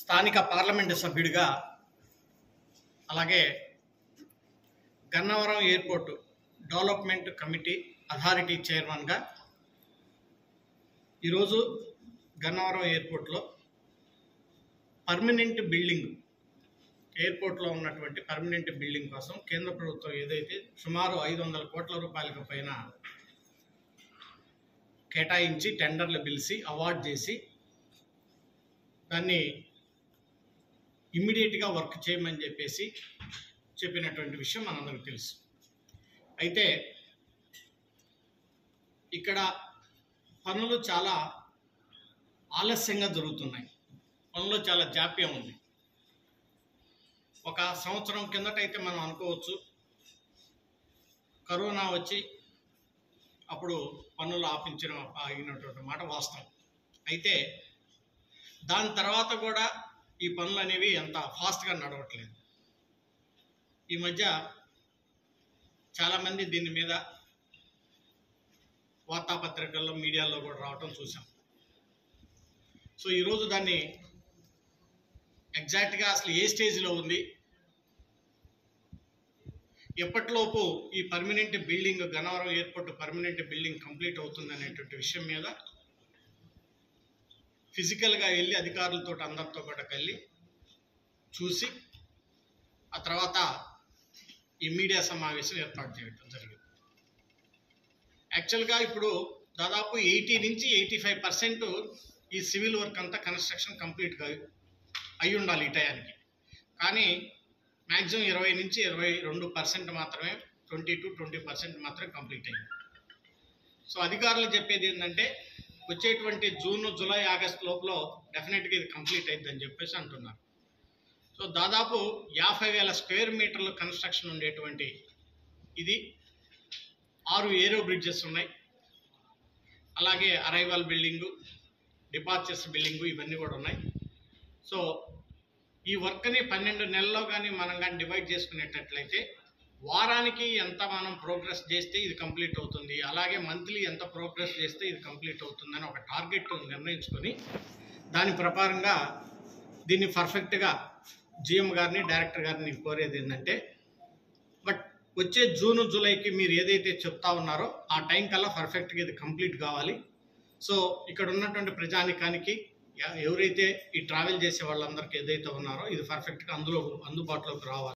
స్థానిక పార్లమెంటు సభ్యుడిగా అలాగే Gannavaram airport development committee authority చైర్మన్గా ఈరోజు గన్నవరం ఎయిర్పోర్ట్లో పర్మనెంట్ బిల్డింగ్ ఎయిర్పోర్ట్లో ఉన్నటువంటి పర్మనెంట్ బిల్డింగ్ కోసం కేంద్ర ప్రభుత్వం ఏదైతే సుమారు ఐదు వందల కోట్ల రూపాయలకు పైన కేటాయించి టెండర్లు పిలిచి అవార్డ్ చేసి దాన్ని ఇమ్మీడియట్గా వర్క్ చేయమని చెప్పేసి చెప్పినటువంటి విషయం మనందరికి తెలుసు అయితే ఇక్కడ పనులు చాలా ఆలస్యంగా జరుగుతున్నాయి పనులు చాలా జాప్యం ఉంది ఒక సంవత్సరం కిందటైతే మనం అనుకోవచ్చు కరోనా వచ్చి అప్పుడు పన్నులు ఆపించడం ఆగినటువంటి మాట వాస్తవం అయితే దాని తర్వాత కూడా ఈ పనులు అనేవి అంత ఫాస్ట్గా నడవట్లేదు ఈ మధ్య చాలామంది దీని మీద వార్తాపత్రికల్లో మీడియాలో కూడా రావటం చూసాం సో ఈరోజు దాన్ని ఎగ్జాక్ట్గా అసలు ఏ స్టేజ్లో ఉంది ఎప్పటిలోపు ఈ permanent building Gannavaram airport permanent building complete అవుతుంది అనేటువంటి విషయం మీద ఫిజికల్గా వెళ్ళి అధికారులతో అందరితో కూడా కలిసి చూసి ఆ తర్వాత ఈ మీడియా సమావేశం ఏర్పాటు చేయడం జరిగింది యాక్చువల్గా ఇప్పుడు దాదాపు ఎయిటీ నుంచి ఎయిటీ ఫైవ్ పర్సెంట్ ఈ సివిల్ వర్క్ అంతా కన్స్ట్రక్షన్ కంప్లీట్గా అయి ఉండాలి ఈ టయానికి కానీ మ్యాక్సిమం ఇరవై నుంచి ఇరవై రెండు పర్సెంట్ మాత్రమే ట్వంటీ టు ట్వంటీ పర్సెంట్ మాత్రమే కంప్లీట్ అయింది సో అధికారులు చెప్పేది ఏంటంటే వచ్చేటువంటి జూన్ జూలై ఆగస్ట్ లోపల డెఫినెట్గా ఇది కంప్లీట్ అయిందని చెప్పేసి అంటున్నారు సో దాదాపు యాభై వేల స్క్వేర్ మీటర్ల కన్స్ట్రక్షన్ ఉండేటువంటి ఇది ఆరు ఏరో బ్రిడ్జెస్ ఉన్నాయి అలాగే అరైవల్ బిల్డింగు డిపార్చర్స్ బిల్డింగు ఇవన్నీ కూడా ఉన్నాయి సో ఈ వర్క్ని పన్నెండు నెలల్లో కానీ మనం కానీ డివైడ్ చేసుకునేటట్లయితే వారానికి ఎంత మనం ప్రోగ్రెస్ చేస్తే ఇది కంప్లీట్ అవుతుంది అలాగే మంత్లీ ఎంత ప్రోగ్రెస్ చేస్తే ఇది కంప్లీట్ అవుతుందని ఒక టార్గెట్ నిర్ణయించుకొని దాని ప్రకారంగా దీన్ని పర్ఫెక్ట్గా జిఎం గారిని డైరెక్టర్ గారిని కోరేది ఏంటంటే బట్ వచ్చే జూన్ జూలైకి మీరు ఏదైతే చెప్తా ఉన్నారో ఆ టైం కల్లా పర్ఫెక్ట్గా ఇది కంప్లీట్ కావాలి సో ఇక్కడ ఉన్నటువంటి ప్రజానికానికి ఎ- ఎవరైతే ఈ ట్రావెల్ చేసే వాళ్ళందరికీ ఏదైతే ఉన్నారో ఇది పర్ఫెక్ట్గా అందులో అందుబాటులోకి రావాలి